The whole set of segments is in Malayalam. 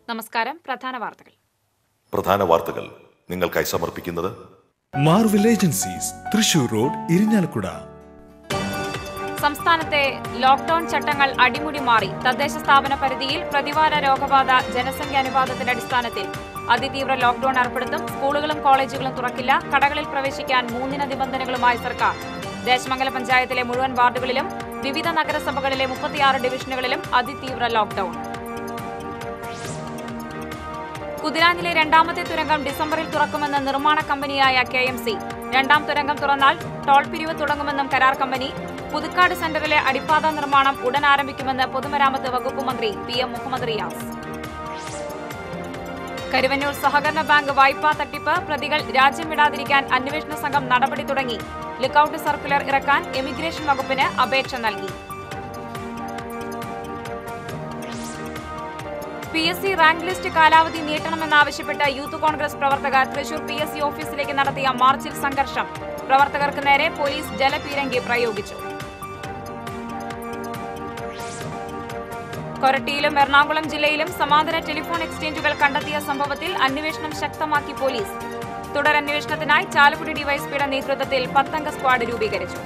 നമസ്കാരം പ്രധാന വാർത്തകൾ പ്രധാന വാർത്തകൾ നിങ്ങൾക്കായി സമർപ്പിക്കുന്നത് Marvel Agencies Thrissur road Irinjalakuda സംസ്ഥാനത്തെ ലോക്ഡൌൺ ചട്ടങ്ങൾ അടിമുടി മാറി തദ്ദേശ സ്ഥാപന പരിധിയിൽ പ്രതിവാര രോഗബാധ ജനസംഖ്യ അനുപാതത്തിന്റെ അടിസ്ഥാനത്തിൽ അതിതീവ്ര ലോക്ഡൌൺ ഏർപ്പെടുത്തും സ്കൂളുകളും കോളേജുകളും തുറക്കില്ല കടകളിൽ പ്രവേശിക്കാൻ മൂന്നിന നിബന്ധനകളുമായി സർക്കാർ ദേശമംഗല പഞ്ചായത്തിലെ മുഴുവൻ വാർഡുകളിലും വിവിധ നഗരസഭകളിലെ മുപ്പത്തിയാറ് ഡിവിഷനുകളിലും അതിതീവ്ര ലോക്ഡൌൺ കുതിരാനിലെ രണ്ടാമത്തെ തുരങ്കം ഡിസംബറിൽ തുറക്കുമെന്ന് നിർമ്മാണ കമ്പനിയായ കെ എം സി രണ്ടാം തുരങ്കം തുറന്നാൽ ടോൾ പിരിവ് തുടങ്ങുമെന്നും കരാർ കമ്പനി പുതുക്കാട് സെന്ററിലെ അടിപ്പാത നിർമ്മാണം ഉടൻ ആരംഭിക്കുമെന്ന് പൊതുമരാമത്ത് വകുപ്പ് മന്ത്രി പി എം മുഹമ്മദ് റിയാസ് കരുവന്നൂർ സഹകരണ ബാങ്ക് വായ്പാ തട്ടിപ്പ് പ്രതികൾ രാജ്യം വിടാതിരിക്കാൻ അന്വേഷണ സംഘം നടപടി തുടങ്ങി ലുക്കൌട്ട് സർക്കുലർ ഇറക്കാൻ എമിഗ്രേഷൻ വകുപ്പിന് അപേക്ഷ നൽകി P S C rank list കാലാവധി നീട്ടണമെന്നാവശ്യപ്പെട്ട് യൂത്ത് കോൺഗ്രസ് പ്രവർത്തകർ തൃശൂർ പി എസ് സി ഓഫീസിലേക്ക് നടത്തിയ മാർച്ചിൽ സംഘർഷം പ്രവർത്തകർക്ക് നേരെ പോലീസ് ജലപീരങ്കി പ്രയോഗിച്ചു കൊരട്ടിയിലും എറണാകുളം ജില്ലയിലും സമാന്തര ടെലിഫോൺ എക്സ്ചേഞ്ചുകൾ കണ്ടെത്തിയ സംഭവത്തിൽ അന്വേഷണം ശക്തമാക്കി പോലീസ് തുടരന്വേഷണത്തിനായി ചാലക്കുടി ഡിവൈഎസ്പിയുടെ നേതൃത്വത്തിൽ പത്തംഗ സ്ക്വാഡ് രൂപീകരിച്ചു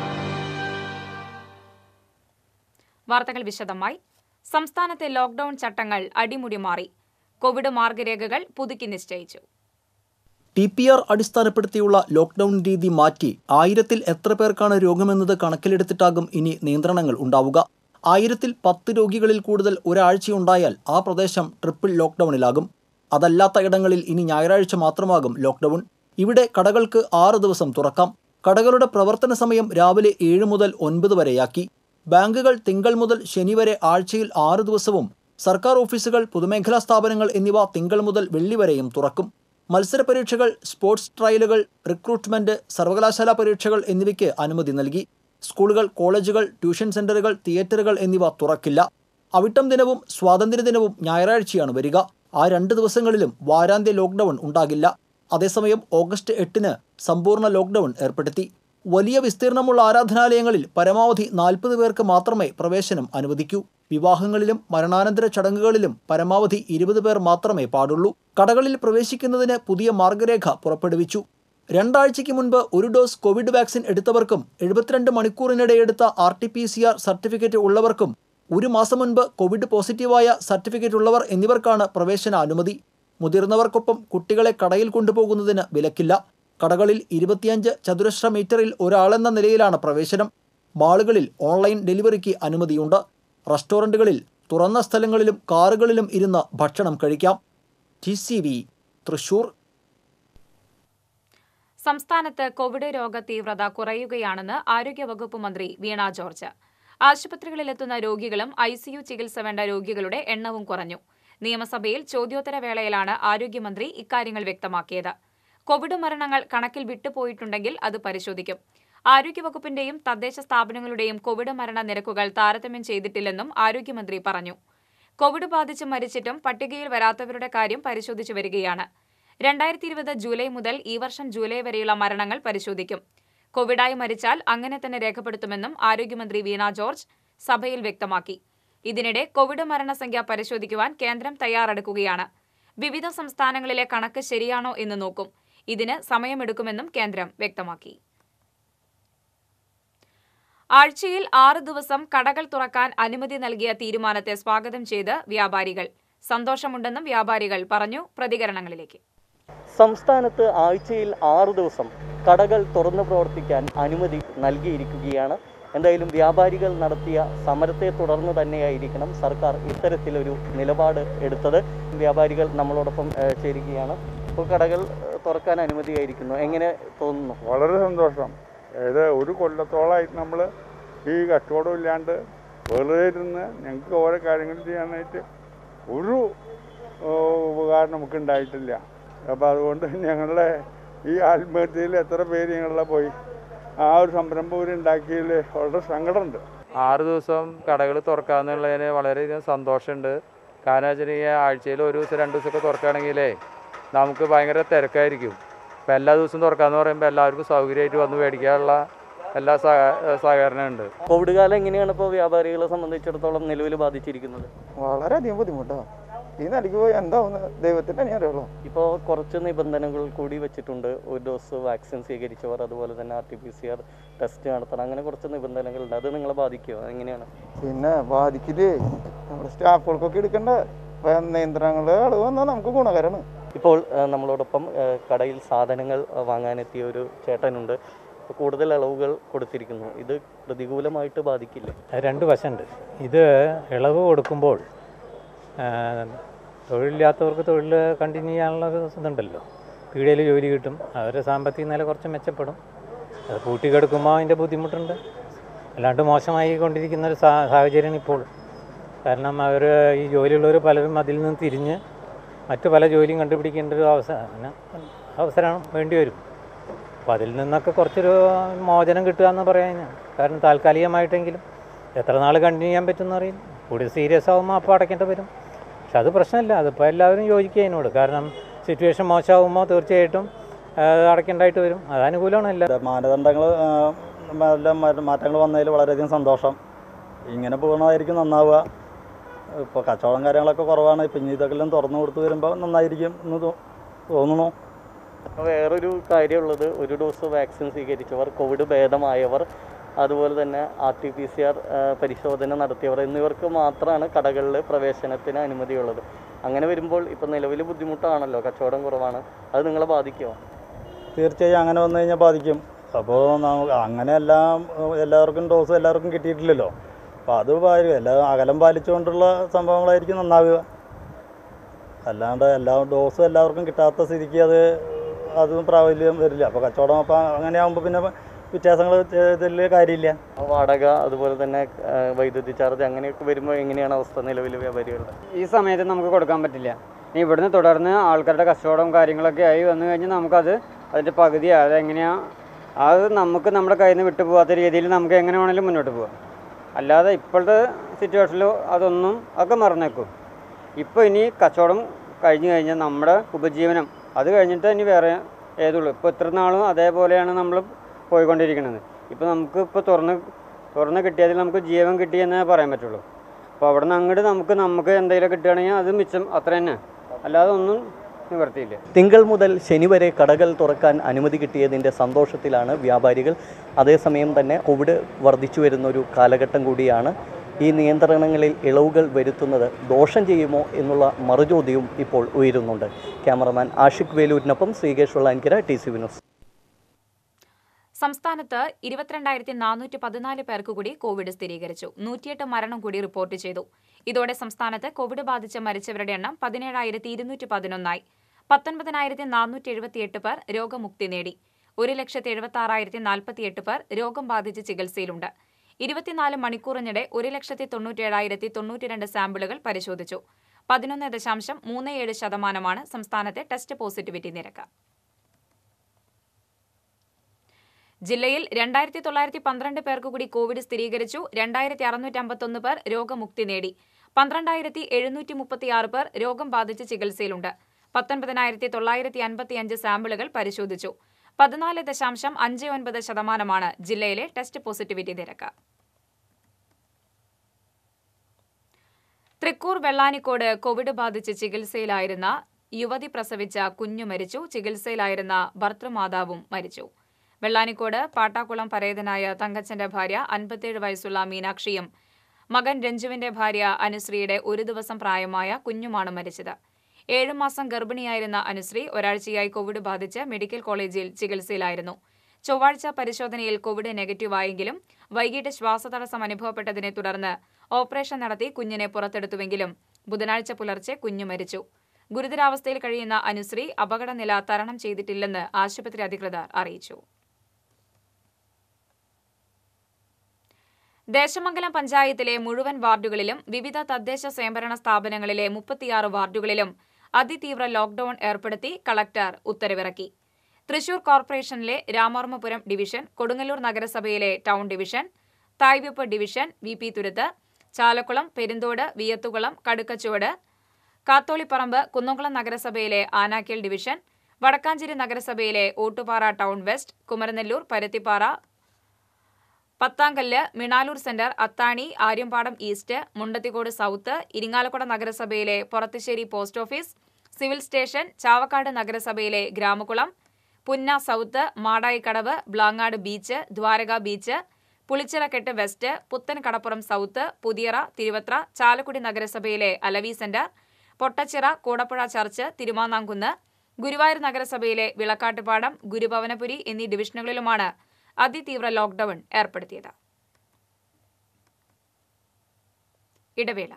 വാർത്തകൾ വിശദമായി സംസ്ഥാനത്തെ ലോക്ഡൌൺ ചട്ടങ്ങൾ അടിമുടി മാറി കോവിഡ് മാർഗരേഖകൾ പുതുക്കി നിശ്ചയിച്ചു ടി പി ആർ അടിസ്ഥാനപ്പെടുത്തിയുള്ള ലോക്ക്ഡൌൺ രീതി മാറ്റി ആയിരത്തിൽ എത്ര പേർക്കാണ് രോഗമെന്നത് കണക്കിലെടുത്തിട്ടാകും ഇനി നിയന്ത്രണങ്ങൾ ഉണ്ടാവുക ആയിരത്തിൽ പത്ത് രോഗികളിൽ കൂടുതൽ ഒരാഴ്ചയുണ്ടായാൽ ആ പ്രദേശം ട്രിപ്പിൾ ലോക്ക്ഡൌണിലാകും അതല്ലാത്ത ഇടങ്ങളിൽ ഇനി ഞായറാഴ്ച മാത്രമാകും ലോക്ക്ഡൌൺ ഇവിടെ കടകൾക്ക് ആറ് ദിവസം തുറക്കാം കടകളുടെ പ്രവർത്തന സമയം രാവിലെ ഏഴ് മുതൽ ഒൻപത് വരെയാക്കി ബാങ്കുകൾ തിങ്കൾ മുതൽ ശനി വരെ ആഴ്ചയിൽ ആറ് ദിവസവും സർക്കാർ ഓഫീസുകൾ പൊതുമേഖലാ സ്ഥാപനങ്ങൾ എന്നിവ തിങ്കൾ മുതൽ വെള്ളി വരെയും തുറക്കും മത്സര പരീക്ഷകൾ സ്പോർട്സ് ട്രയലുകൾ റിക്രൂട്ട്മെന്റ് സർവകലാശാല പരീക്ഷകൾ എന്നിവയ്ക്ക് അനുമതി നൽകി സ്കൂളുകൾ കോളേജുകൾ ട്യൂഷൻ സെന്ററുകൾ തിയേറ്ററുകൾ എന്നിവ തുറക്കില്ല അവിട്ടം ദിനവും സ്വാതന്ത്ര്യദിനവും ഞായറാഴ്ചയാണ് വരിക ആ രണ്ട് ദിവസങ്ങളിലും വാരാന്ത്യ ലോക്ക്ഡൌൺ ഉണ്ടാകില്ല അതേസമയം ഓഗസ്റ്റ് എട്ടിന് സമ്പൂർണ്ണ ലോക്ക്ഡൌൺ ഏർപ്പെടുത്തി വലിയ വിസ്തീർണമുള്ള ആരാധനാലയങ്ങളിൽ പരമാവധി നാൽപ്പത് പേർക്ക് മാത്രമേ പ്രവേശനം അനുവദിക്കൂ വിവാഹങ്ങളിലും മരണാനന്തര ചടങ്ങുകളിലും പരമാവധി ഇരുപത് പേർ മാത്രമേ പാടുള്ളൂ കടകളിൽ പ്രവേശിക്കുന്നതിന് പുതിയ മാർഗരേഖ പുറപ്പെടുവിച്ചു രണ്ടാഴ്ചയ്ക്ക് മുൻപ് ഒരു ഡോസ് കോവിഡ് വാക്സിൻ എടുത്തവർക്കും എഴുപത്തിരണ്ട് മണിക്കൂറിനിടെ എടുത്ത R T P C R certificate ഉള്ളവർക്കും ഒരു മാസം മുൻപ് കോവിഡ് പോസിറ്റീവായ സർട്ടിഫിക്കറ്റ് ഉള്ളവർ എന്നിവർക്കാണ് പ്രവേശന അനുമതി മുതിർന്നവർക്കൊപ്പം കുട്ടികളെ കടയിൽ കൊണ്ടുപോകുന്നതിന് വിലക്കില്ല കടകളിൽ ഇരുപത്തിയഞ്ച് ചതുരശ്ര മീറ്ററിൽ ഒരാളെന്ന നിലയിലാണ് പ്രവേശനം മാളുകളിൽ ഓൺലൈൻ ഡെലിവറിക്ക് അനുമതിയുണ്ട് റെസ്റ്റോറൻറ്റുകളിൽ തുറന്ന സ്ഥലങ്ങളിലും കാറുകളിലും ഇരുന്ന് ഭക്ഷണം കഴിക്കാം ടി സി വി തൃശൂർ സംസ്ഥാനത്ത് കോവിഡ് രോഗ തീവ്രത കുറയുകയാണെന്ന് ആരോഗ്യവകുപ്പ് മന്ത്രി വീണ ജോർജ് ആശുപത്രികളിലെത്തുന്ന രോഗികളും ഐസിയു ചികിത്സ വേണ്ട രോഗികളുടെ എണ്ണവും കുറഞ്ഞു നിയമസഭയിൽ ചോദ്യോത്തര വേളയിലാണ് ആരോഗ്യമന്ത്രി ഇക്കാര്യങ്ങൾ വ്യക്തമാക്കിയത് കോവിഡ് മരണങ്ങൾ കണക്കിൽ വിട്ടുപോയിട്ടുണ്ടെങ്കിൽ അത് പരിശോധിക്കും ആരോഗ്യവകുപ്പിന്റെയും തദ്ദേശ സ്ഥാപനങ്ങളുടെയും കോവിഡ് മരണ നിരക്കുകൾ താരതമ്യം ചെയ്തിട്ടില്ലെന്നും ആരോഗ്യമന്ത്രി പറഞ്ഞു കോവിഡ് ബാധിച്ച് മരിച്ചിട്ടും പട്ടികയിൽ വരാത്തവരുടെ കാര്യം പരിശോധിച്ചു വരികയാണ് രണ്ടായിരത്തി ഇരുപത് ജൂലൈ മുതൽ ഈ വർഷം ജൂലൈ വരെയുള്ള മരണങ്ങൾ പരിശോധിക്കും കോവിഡായി മരിച്ചാൽ അങ്ങനെ തന്നെ രേഖപ്പെടുത്തുമെന്നും ആരോഗ്യമന്ത്രി വീണ ജോർജ് സഭയിൽ വ്യക്തമാക്കി ഇതിനിടെ കോവിഡ് മരണസംഖ്യ പരിശോധിക്കുവാൻ കേന്ദ്രം തയ്യാറെടുക്കുകയാണ് വിവിധ സംസ്ഥാനങ്ങളിലെ കണക്ക് ശരിയാണോ എന്ന് നോക്കും ഇതിന് സമയമെടുക്കുമെന്നും കേന്ദ്രം വ്യക്തമാക്കി ആഴ്ചയിൽ ആറ് ദിവസം കടകൾ തുറക്കാൻ അനുമതി നൽകിയ തീരുമാനത്തെ സ്വാഗതം ചെയ്ത് വ്യാപാരികൾ സന്തോഷമുണ്ടെന്നും വ്യാപാരികൾ പറഞ്ഞു പ്രതികരണങ്ങളിലേക്ക് സംസ്ഥാനത്ത് ആഴ്ചയിൽ ആറു ദിവസം കടകൾ തുറന്നു പ്രവർത്തിക്കാൻ അനുമതി നൽകിയിരിക്കുകയാണ് എന്തായാലും വ്യാപാരികൾ നടത്തിയ സമരത്തെ തുടർന്ന് തന്നെയായിരിക്കണം സർക്കാർ ഇത്തരത്തിലൊരു നിലപാട് എടുത്തത് വ്യാപാരികൾ നമ്മളോടൊപ്പം ഏഹ്, ചേരുകയാണ് ഇപ്പോൾ കടകൾ ഏഹ്, തുറക്കാൻ അനുമതിയായിരിക്കുന്നു എങ്ങനെ തോന്നുന്നു വളരെ സന്തോഷം അതായത് ഒരു കൊല്ലത്തോളമായിട്ട് നമ്മൾ ഈ കച്ചവടം ഇല്ലാണ്ട് വെറുതെ ഇരുന്ന് ഞങ്ങൾക്ക് ഓരോ കാര്യങ്ങൾ ചെയ്യാനായിട്ട് ഒരു ഓ, ഉപകാരം നമുക്ക് ഉണ്ടായിട്ടില്ല അപ്പോൾ അതുകൊണ്ട് ഞങ്ങളുടെ ഈ ആത്മഹത്യയിൽ എത്ര പേര് ഞങ്ങളെ പോയി ആ ഒരു സംരംഭം ഇവർ ഉണ്ടാക്കിയതിൽ വളരെ സങ്കടമുണ്ട് ആറ് ദിവസം കടകൾ തുറക്കാന്നുള്ളതിന് വളരെയധികം സന്തോഷമുണ്ട് കാരണം വെച്ചാൽ ഈ ആഴ്ചയിൽ ഒരു ദിവസം രണ്ട് ദിവസമൊക്കെ തുറക്കുകയാണെങ്കിലേ നമുക്ക് ഭയങ്കര തിരക്കായിരിക്കും ഇപ്പം എല്ലാ ദിവസവും തുറക്കാന്ന് പറയുമ്പോൾ എല്ലാവർക്കും സൗകര്യമായിട്ട് വന്ന് മേടിക്കാനുള്ള എല്ലാ സഹ- സഹകരണമുണ്ട് കോവിഡ് കാലം എങ്ങനെയാണ് ഇപ്പോൾ വ്യാപാരികളെ സംബന്ധിച്ചിടത്തോളം നിലവിൽ ബാധിച്ചിരിക്കുന്നത് വളരെയധികം ബുദ്ധിമുട്ടാണ് ഈ നിലയ്ക്ക് പോയി എന്താവുന്ന ദൈവത്തിന് തന്നെ അറിയുള്ളൂ ഇപ്പോൾ കുറച്ച് നിബന്ധനകൾ കൂടി വെച്ചിട്ടുണ്ട് ഒരു ഡോസ് വാക്സിൻ സ്വീകരിച്ചവർ അതുപോലെ തന്നെ R T P C R test നടത്തണം അങ്ങനെ കുറച്ച് നിബന്ധനകളുണ്ട് അത് നിങ്ങളെ ബാധിക്കുമോ എങ്ങനെയാണ് പിന്നെ ബാധിക്കില്ലേ നമ്മുടെ സ്റ്റാഫുകൾക്കൊക്കെ എടുക്കേണ്ട നിയന്ത്രണങ്ങൾ അളവ് വന്നാൽ നമുക്ക് ഗുണകരമാണ് ഇപ്പോൾ ആ, നമ്മളോടൊപ്പം ആ, കടയിൽ സാധനങ്ങൾ ആ, വാങ്ങാനെത്തിയ ഒരു ചേട്ടനുണ്ട് ഇപ്പോൾ കൂടുതൽ ഇളവുകൾ കൊടുത്തിരിക്കുന്നു ഇത് പ്രതികൂലമായിട്ട് ബാധിക്കില്ലേ അത് രണ്ട് വശമുണ്ട് ഇത് ഇളവ് കൊടുക്കുമ്പോൾ ആ, തൊഴിലില്ലാത്തവർക്ക് തൊഴിൽ കണ്ടിന്യൂ ചെയ്യാനുള്ള ഒരു ഇതുണ്ടല്ലോ പീടികയിൽ ജോലി കിട്ടും അവരുടെ സാമ്പത്തിക നില കുറച്ച് മെച്ചപ്പെടും അത് പൂട്ടിക്കെടുക്കുമ്പോൾ അതിൻ്റെ ബുദ്ധിമുട്ടുണ്ട് അല്ലാണ്ട് മോശമായി കൊണ്ടിരിക്കുന്ന ഒരു സാ സാഹചര്യമാണ് ഇപ്പോൾ കാരണം അവർ ഈ ജോലിയുള്ളവർ പലരും അതിൽ നിന്ന് തിരിഞ്ഞ് മറ്റു പല ജോലിയും കണ്ടുപിടിക്കേണ്ട ഒരു അവസരം അവസരം വേണ്ടി വരും അപ്പോൾ അതിൽ നിന്നൊക്കെ കുറച്ചൊരു മോചനം കിട്ടുക എന്ന് പറയാൻ കാരണം താൽക്കാലികമായിട്ടെങ്കിലും എത്ര നാൾ കണ്ടിന്യൂ ചെയ്യാൻ പറ്റുമെന്ന് അറിയില്ല കൂടുതൽ സീരിയസ് ആകുമ്പോൾ അപ്പോൾ അടയ്ക്കേണ്ടി വരും പക്ഷെ അത് പ്രശ്നമില്ല അതിപ്പോൾ എല്ലാവരും യോജിക്കുക അതിനോട് കാരണം സിറ്റുവേഷൻ മോശമാകുമ്പോൾ തീർച്ചയായിട്ടും ആ, അടയ്ക്കേണ്ടതായിട്ട് വരും അത് അനുകൂലമാണ് എല്ലാ മാനദണ്ഡങ്ങൾ എല്ലാം മാറ്റങ്ങൾ വന്നതിൽ വളരെയധികം സന്തോഷം ഇങ്ങനെ പോകുന്നതായിരിക്കും നന്നാവുക ഇപ്പോൾ കച്ചവടം കാര്യങ്ങളൊക്കെ കുറവാണ് ഇപ്പം ഇനി ഇതൊക്കെ എല്ലാം തുറന്നു കൊടുത്ത് വരുമ്പോൾ നന്നായിരിക്കും എന്ന് തോ- തോന്നുന്നു അപ്പോൾ വേറൊരു കാര്യമുള്ളത് ഒരു ഡോസ് വാക്സിൻ സ്വീകരിച്ചവർ കോവിഡ് ഭേദമായവർ അതുപോലെ തന്നെ R T P C R പരിശോധന നടത്തിയവർ എന്നിവർക്ക് മാത്രമാണ് കടകളിൽ പ്രവേശനത്തിന് അനുമതിയുള്ളത് അങ്ങനെ വരുമ്പോൾ ഇപ്പം നിലവിൽ ബുദ്ധിമുട്ടാണല്ലോ കച്ചവടം കുറവാണ് അത് നിങ്ങളെ ബാധിക്കുമോ തീർച്ചയായും അങ്ങനെ വന്നു കഴിഞ്ഞാൽ ബാധിക്കും അപ്പോൾ അങ്ങനെ എല്ലാം എല്ലാവർക്കും ഡോസ് എല്ലാവർക്കും കിട്ടിയിട്ടില്ലല്ലോ അപ്പോൾ അത് പാരും എല്ലാ അകലം പാലിച്ചുകൊണ്ടുള്ള സംഭവങ്ങളായിരിക്കും നന്നാവുക അല്ലാണ്ട് എല്ലാ ഡോസും എല്ലാവർക്കും കിട്ടാത്ത സ്ഥിതിക്ക് അത് അതും പ്രാബല്യം വരില്ല അപ്പോൾ കച്ചവടം അപ്പോൾ അങ്ങനെ ആകുമ്പോൾ പിന്നെ വ്യത്യാസങ്ങൾ ഇതിൽ കാര്യമില്ല വാടക അതുപോലെ തന്നെ ആ, വൈദ്യുതി ചാർജ് അങ്ങനെയൊക്കെ വരുമ്പോൾ എങ്ങനെയാണ് അവസ്ഥ നിലവിൽ വ്യാപാരികളുടെ ഈ സമയത്ത് നമുക്ക് കൊടുക്കാൻ പറ്റില്ല ഇനി ഇവിടുന്ന് തുടർന്ന് ആൾക്കാരുടെ കച്ചവടവും കാര്യങ്ങളൊക്കെ ആയി വന്നു കഴിഞ്ഞാൽ നമുക്കത് അതിൻ്റെ പകുതി അതെങ്ങനെയാണ് അത് നമുക്ക് നമ്മുടെ കയ്യിൽ നിന്ന് വിട്ടു പോകാത്ത രീതിയിൽ നമുക്ക് എങ്ങനെ വേണമെങ്കിലും മുന്നോട്ട് പോകാം അല്ലാതെ ഇപ്പോഴത്തെ സിറ്റുവേഷനിൽ അതൊന്നും ഒക്കെ മറന്നേക്കും ഇപ്പോൾ ഇനി കച്ചവടം കഴിഞ്ഞു കഴിഞ്ഞാൽ നമ്മുടെ ഉപജീവനം അത് കഴിഞ്ഞിട്ട് ഇനി വേറെ ഏതുള്ളൂ ഇപ്പോൾ ഇത്ര നാളും അതേപോലെയാണ് നമ്മൾ പോയിക്കൊണ്ടിരിക്കുന്നത് ഇപ്പോൾ നമുക്ക് ഇപ്പോൾ തുറന്ന് തുറന്ന് കിട്ടിയതിൽ നമുക്ക് ജീവൻ കിട്ടിയെന്നേ പറയാൻ പറ്റുള്ളൂ അപ്പോൾ അവിടെ നിന്ന് അങ്ങോട്ട് നമുക്ക് നമുക്ക് എന്തെങ്കിലും കിട്ടുകയാണെങ്കിൽ അത് മിച്ചം അത്ര തന്നെ അല്ലാതെ ഒന്നും നിവർത്തിയില്ല തിങ്കൾ മുതൽ ശനി വരെ കടകൾ തുറക്കാൻ അനുമതി കിട്ടിയതിൻ്റെ സന്തോഷത്തിലാണ് വ്യാപാരികൾ അതേസമയം തന്നെ കോവിഡ് വർദ്ധിച്ചു വരുന്ന ഒരു കാലഘട്ടം കൂടിയാണ് ഈ നിയന്ത്രണങ്ങളിൽ ഇളവുകൾ വരുത്തുന്നത് ദോഷം ചെയ്യുമോ എന്നുള്ള മറുചോദ്യവും ഇപ്പോൾ ഉയരുന്നുണ്ട് ക്യാമറമാൻ ആഷിഖ് വേലൂരിനൊപ്പം ശ്രീകേഷ് വെള്ളാൻകര ടി സി വിനോസ് സംസ്ഥാനത്ത് ഇരുപത്തിരണ്ടായിരത്തി നാനൂറ്റി പതിനാല് പേർക്ക് കൂടി കോവിഡ് സ്ഥിരീകരിച്ചു നൂറ്റിയെട്ട് മരണം കൂടി റിപ്പോർട്ട് ചെയ്തു ഇതോടെ സംസ്ഥാനത്ത് കോവിഡ് ബാധിച്ച് മരിച്ചവരുടെ എണ്ണം പതിനേഴായിരത്തി ഇരുന്നൂറ്റി പതിനൊന്നായി പത്തൊൻപതിനായിരത്തി നാനൂറ്റി എഴുപത്തിയെട്ട് പേർ രോഗമുക്തി നേടി ഒരു ലക്ഷത്തി എഴുപത്തി ആറായിരത്തി നാൽപ്പത്തിയെട്ട് പേർ രോഗം ബാധിച്ച് ചികിത്സയിലുണ്ട് ഇരുപത്തിനാല് മണിക്കൂറിനിടെ ഒരു ലക്ഷത്തി തൊണ്ണൂറ്റിയേഴായിരത്തി തൊണ്ണൂറ്റിരണ്ട് സാമ്പിളുകൾ പരിശോധിച്ചു പതിനൊന്ന് ദശാംശം മൂന്ന് ഏഴ് ശതമാനമാണ് സംസ്ഥാനത്തെ ടെസ്റ്റ് പോസിറ്റിവിറ്റി നിരക്ക് ജില്ലയിൽ രണ്ടായിരത്തി തൊള്ളായിരത്തി പന്ത്രണ്ട് പേർക്ക് കൂടി കോവിഡ് സ്ഥിരീകരിച്ചു രണ്ടായിരത്തി അറുന്നൂറ്റി അമ്പത്തൊന്ന് പേർ രോഗമുക്തി നേടി പന്ത്രണ്ടായിരത്തി എഴുന്നൂറ്റി മുപ്പത്തിയാറ് പേർ രോഗം ബാധിച്ച് ചികിത്സയിലുണ്ട് പത്തൊൻപതിനായിരത്തി തൊള്ളായിരത്തി അൻപത്തിയഞ്ച് സാമ്പിളുകൾ പരിശോധിച്ചു പതിനാല് ദശാംശം അഞ്ച് ഒൻപത് ശതമാനമാണ് ജില്ലയിലെ ടെസ്റ്റ് പോസിറ്റിവിറ്റി നിരക്ക് തൃക്കൂർ വെള്ളാനിക്കോട് കോവിഡ് ബാധിച്ച് ചികിത്സയിലായിരുന്ന യുവതി പ്രസവിച്ച കുഞ്ഞു മരിച്ചു ചികിത്സയിലായിരുന്ന ഭർത്തൃമാതാവും മരിച്ചു വെള്ളാനിക്കോട് പാട്ടാക്കുളം പരേതനായ തങ്കച്ചന്റെ ഭാര്യ അൻപത്തിയേഴ് വയസ്സുള്ള മീനാക്ഷിയും മകൻ രഞ്ജുവിന്റെ ഭാര്യ അനുശ്രീയുടെ ഒരു ദിവസം പ്രായമായ കുഞ്ഞുമാണ് മരിച്ചത് ഏഴുമാസം ഗർഭിണിയായിരുന്ന അനുശ്രീ ഒരാഴ്ചയായി കോവിഡ് ബാധിച്ച് മെഡിക്കൽ കോളേജിൽ ചികിത്സയിലായിരുന്നു ചൊവ്വാഴ്ച പരിശോധനയിൽ കോവിഡ് നെഗറ്റീവായെങ്കിലും വൈകിട്ട് ശ്വാസതടസ്സം അനുഭവപ്പെട്ടതിനെ തുടർന്ന് ഓപ്പറേഷൻ നടത്തി കുഞ്ഞിനെ പുറത്തെടുത്തുവെങ്കിലും ബുധനാഴ്ച പുലർച്ചെ കുഞ്ഞു മരിച്ചു ഗുരുതരാവസ്ഥയിൽ കഴിയുന്ന അനുശ്രീ അപകടനില തരണം ചെയ്തിട്ടില്ലെന്ന് ആശുപത്രി അധികൃതർ അറിയിച്ചു ദേശമംഗലം പഞ്ചായത്തിലെ മുഴുവൻ വാർഡുകളിലും വിവിധ തദ്ദേശ സ്വയംഭരണ സ്ഥാപനങ്ങളിലെ മുപ്പത്തിയാറ് വാർഡുകളിലും അതിതീവ്ര ലോക്ഡൌൺ ഏർപ്പെടുത്തി കളക്ടർ ഉത്തരവിറക്കി തൃശൂർ കോർപ്പറേഷനിലെ രാമവർമ്മപുരം ഡിവിഷൻ കൊടുങ്ങല്ലൂർ നഗരസഭയിലെ town division Thaivepp division V P Thuruthu Chalakkulam Perumthodu Viyathukulam Kadukkachuvadu Katholipparambu Kunnamkulam നഗരസഭയിലെ ആനാക്കൽ ഡിവിഷൻ വടക്കാഞ്ചേരി നഗരസഭയിലെ Ottupara town west Kumaranellur Paruthippara Pathankallu Minalur centre Athani Aryampadam east Mundathikode south Irinjalakuda നഗരസഭയിലെ Porathissery post office civil station Chavakkad നഗരസഭയിലെ Gramakulam Punna south Madayikkadavu Blangad beach Dwaraka beach Pulichirakettu west Puthen Kadappuram south Puthiyara Thiruvathra Chalakudy നഗരസഭയിലെ അലവി സെന്റർ പൊട്ടച്ചിറ കൂടപ്പുഴ ചർച്ച് തിരുമാന്നാംകുന്ന് ഗുരുവായൂർ നഗരസഭയിലെ വിളക്കാട്ടുപാടം ഗുരുഭവനപുരി എന്നീ ഡിവിഷനുകളിലുമാണ് അതിതീവ്ര ലോക്ഡൌൺ ഏർപ്പെടുത്തിയത് ഇടവേള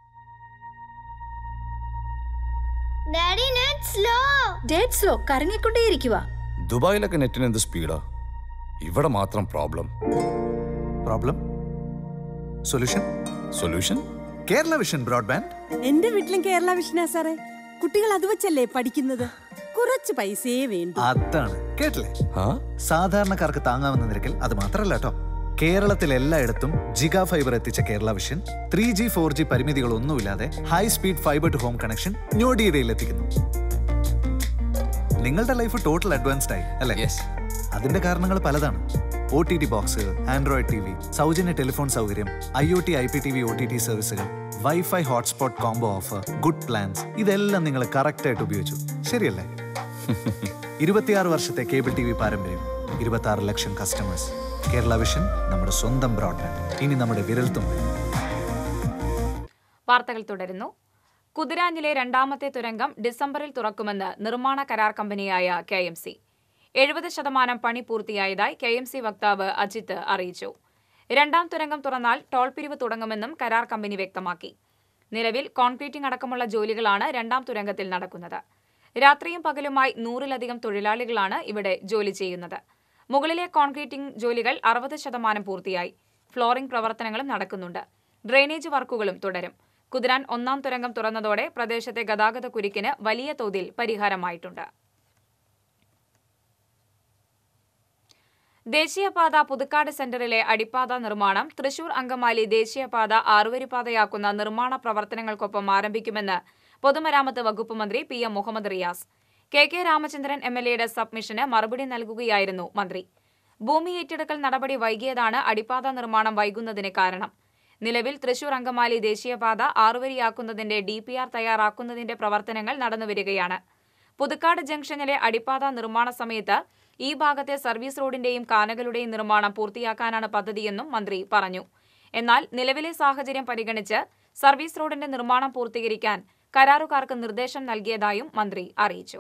daddy net slow dead slow കറങ്ങിക്കൊണ്ടേയിരിക്കുക ദുബായിലൊക്കെ നെറ്റിന് എന്ത് സ്പീഡാ ഇവിടെ മാത്രം problem problem solution solution Kerala Vision broadband എന്റെ വീട്ടിലും കേരള വിഷനാ സാറേ കുട്ടികൾ അത് വെച്ചല്ലേ പഠിക്കുന്നത് കുറച്ച് പൈസയേ വേണ്ടു അതാണ് കേട്ടില്ലേ സാധാരണക്കാർക്ക് താങ്ങാവുന്ന നിരക്കിൽ അത് മാത്രമല്ല കേട്ടോ കേരളത്തിൽ എല്ലായിടത്തും ജിഗ ഫൈബർ എത്തിച്ച Kerala Vision three G four G പരിമിതികളൊന്നുമില്ലാതെ high speed fibre to home connection ഞൊടിയിടയിൽ എത്തിക്കുന്നു നിങ്ങളുടെ ലൈഫ് ടോട്ടൽ അഡ്വാൻസ്ഡ് ആയി അല്ലേ അതിന്റെ കാരണങ്ങൾ പലതാണ് O T T box Android T V സൗജന്യ ടെലിഫോൺ സൗകര്യം I O T I P T V O T T സർവീസുകൾ wifi hotspot combo offer good plans ഇതെല്ലാം നിങ്ങൾ കറക്റ്റ് ആയിട്ട് ഉപയോഗിച്ചു ശരിയല്ലേ ഇരുപത്തിയാറ് വർഷത്തെ കേബിൾ ടി വി പാരമ്പര്യം ഇരുപത്തി ആറ് ലക്ഷം കസ്റ്റമേഴ്സ് കേരള വിഷൻ നമ്മുടെ സ്വന്തം ബ്രോഡ്ബാൻഡ് ഇനി നമ്മുടെ വിരൽത്തുമ്പിൽ വാർത്തകൾ തുടരുന്നു കുതിരാഞ്ഞിലെ രണ്ടാമത്തെ തുരങ്കം ഡിസംബറിൽ തുറക്കുമെന്ന് നിർമ്മാണ കരാർ കമ്പനിയായ കെ എം സി എഴുപത് ശതമാനം പണി പൂർത്തിയായതായി കെ എം സി വക്താവ് അജിത്ത് അറിയിച്ചു രണ്ടാം തുരങ്കം തുറന്നാൽ ടോൾ പിരിവ് തുടങ്ങുമെന്നും കരാർ കമ്പനി വ്യക്തമാക്കി നിലവിൽ കോൺക്രീറ്റിംഗ് അടക്കമുള്ള ജോലികളാണ് രണ്ടാം തുരങ്കത്തിൽ നടക്കുന്നത് രാത്രിയും പകലുമായി നൂറിലധികം തൊഴിലാളികളാണ് ഇവിടെ ജോലി ചെയ്യുന്നത് മുകളിലെ കോൺക്രീറ്റിംഗ് ജോലികൾ അറുപത് ശതമാനം പൂർത്തിയായി ഫ്ലോറിംഗ് പ്രവർത്തനങ്ങളും നടക്കുന്നുണ്ട് ഡ്രെയിനേജ് വർക്കുകളും തുടരും കുതിരാൻ ഒന്നാം തുരങ്കം തുറന്നതോടെ പ്രദേശത്തെ ഗതാഗത കുരുക്കിന് വലിയ തോതിൽ പരിഹാരമായിട്ടുണ്ട് ദേശീയപാത പുതുക്കാട് സെന്ററിലെ അടിപ്പാത നിർമ്മാണം തൃശൂർ അങ്കമാലി ദേശീയപാത ആറുവരിപ്പാതയാക്കുന്ന നിർമ്മാണ പ്രവർത്തനങ്ങൾക്കൊപ്പം ആരംഭിക്കുമെന്ന് പൊതുമരാമത്ത് വകുപ്പ് മന്ത്രി P M Muhammad Riyas K K Ramachandran M L എയുടെ സബ്മിഷന് മറുപടി നൽകുകയായിരുന്നു മന്ത്രി ഭൂമി ഏറ്റെടുക്കൽ നടപടി വൈകിയതാണ് അടിപ്പാത നിർമ്മാണം വൈകുന്നതിന് കാരണം നിലവിൽ തൃശൂർ അങ്കമാലി ദേശീയപാത ആറുവരിയാക്കുന്നതിന്റെ ഡി പി ആർ തയ്യാറാക്കുന്നതിന്റെ പ്രവർത്തനങ്ങൾ നടന്നുവരികയാണ് പുതുക്കാട് ജംഗ്ഷനിലെ അടിപ്പാത നിർമ്മാണ സമയത്ത് ഈ ഭാഗത്തെ സർവീസ് റോഡിന്റെയും കാനകളുടെയും നിർമ്മാണം പൂർത്തിയാക്കാനാണ് പദ്ധതിയെന്നും മന്ത്രി പറഞ്ഞു എന്നാൽ നിലവിലെ സാഹചര്യം പരിഗണിച്ച് സർവീസ് റോഡിന്റെ നിർമ്മാണം പൂർത്തീകരിക്കാൻ കരാറുകാർക്ക് നിർദ്ദേശം നൽകിയതായും മന്ത്രി അറിയിച്ചു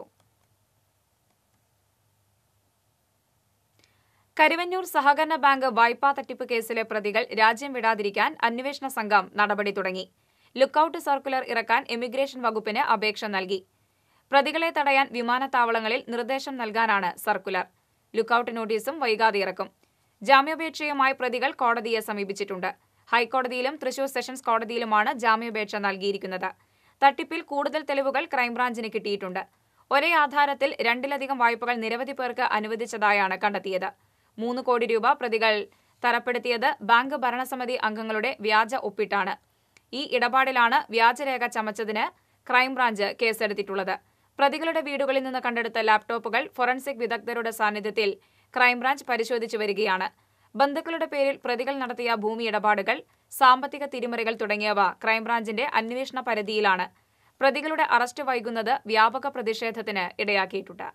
കരുവന്നൂർ സഹകരണ ബാങ്ക് വായ്പാ തട്ടിപ്പ് കേസിലെ പ്രതികൾ രാജ്യം വിടാതിരിക്കാൻ അന്വേഷണ സംഘം നടപടി തുടങ്ങി ലുക്കൌട്ട് സർക്കുലർ ഇറക്കാൻ ഇമിഗ്രേഷൻ വകുപ്പിന് അപേക്ഷ നൽകി പ്രതികളെ തടയാൻ വിമാനത്താവളങ്ങളിൽ നിർദ്ദേശം നൽകാനാണ് സർക്കുലർ ലുക്കൌട്ട് നോട്ടീസും വൈകാതെ ഇറക്കും ജാമ്യാപേക്ഷയുമായി പ്രതികൾ കോടതിയെ സമീപിച്ചിട്ടുണ്ട് ഹൈക്കോടതിയിലും തൃശൂർ സെഷൻസ് കോടതിയിലുമാണ് ജാമ്യാപേക്ഷ നൽകിയിരിക്കുന്നത് തട്ടിപ്പിൽ കൂടുതൽ തെളിവുകൾ ക്രൈംബ്രാഞ്ചിന് കിട്ടിയിട്ടുണ്ട് ഒരേ ആധാരത്തിൽ രണ്ടിലധികം വായ്പകൾ നിരവധി പേർക്ക് അനുവദിച്ചതായാണ് കണ്ടെത്തിയത് മൂന്ന് കോടി രൂപ പ്രതികൾ തരപ്പെടുത്തിയത് ബാങ്ക് ഭരണസമിതി അംഗങ്ങളുടെ വ്യാജ ഒപ്പിട്ടാണ് ഈ ഇടപാടിലാണ് വ്യാജരേഖ ചമച്ചതിന് ക്രൈംബ്രാഞ്ച് കേസെടുത്തിട്ടുള്ളത് പ്രതികളുടെ വീടുകളിൽ നിന്ന് കണ്ടെടുത്ത ലാപ്ടോപ്പുകൾ ഫോറൻസിക് വിദഗ്ധരുടെ സാന്നിധ്യത്തിൽ ക്രൈംബ്രാഞ്ച് പരിശോധിച്ചു വരികയാണ് ബന്ധുക്കളുടെ പേരിൽ പ്രതികൾ നടത്തിയ ഭൂമി ഇടപാടുകൾ സാമ്പത്തിക തിരിമറികൾ തുടങ്ങിയവ ക്രൈംബ്രാഞ്ചിന്റെ അന്വേഷണ പരിധിയിലാണ് പ്രതികളുടെ അറസ്റ്റ് വൈകുന്നത് വ്യാപക പ്രതിഷേധത്തിന് ഇടയാക്കിയിട്ടുണ്ട്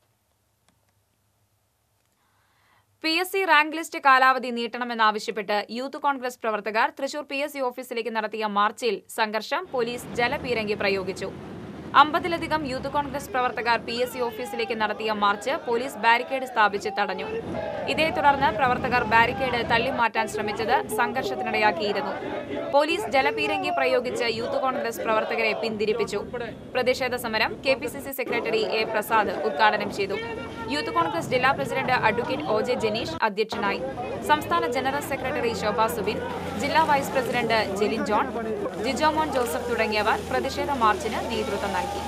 P S C rank list കാലാവധി നീട്ടണമെന്നാവശ്യപ്പെട്ട് യൂത്ത് കോൺഗ്രസ് പ്രവർത്തകർ തൃശൂർ പി എസ് സി ഓഫീസിലേക്ക് നടത്തിയ മാർച്ചിൽ സംഘർഷം പോലീസ് ജലപീരങ്കി പ്രയോഗിച്ചു അമ്പതിലധികം യൂത്ത് കോൺഗ്രസ് പ്രവർത്തകർ പി എസ് സി ഓഫീസിലേക്ക് നടത്തിയ മാർച്ച് പോലീസ് ബാരിക്കേഡ് സ്ഥാപിച്ച് തടഞ്ഞു ഇതേ തുടർന്ന് പ്രവർത്തകർ ബാരിക്കേഡ് തള്ളിമാറ്റാൻ ശ്രമിച്ചത് സംഘർഷത്തിനിടയാക്കിയിരുന്നു പോലീസ് ജലപീരങ്കി പ്രയോഗിച്ച് യൂത്ത് കോൺഗ്രസ് പ്രവർത്തകരെ പിന്തിരിപ്പിച്ചു പ്രതിഷേധ സമരം K P C C secretary A Prasad ഉദ്ഘാടനം ചെയ്തു യൂത്ത് കോൺഗ്രസ് ജില്ലാ president advocate O J Janeesh അധ്യക്ഷനായി സംസ്ഥാന ജനറൽ സെക്രട്ടറി ശോഭ സുബിൻ ജില്ലാ vice president Jelin John Jijomon Joseph തുടങ്ങിയവർ പ്രതിഷേധ മാർച്ചിന് നേതൃത്വം നൽകി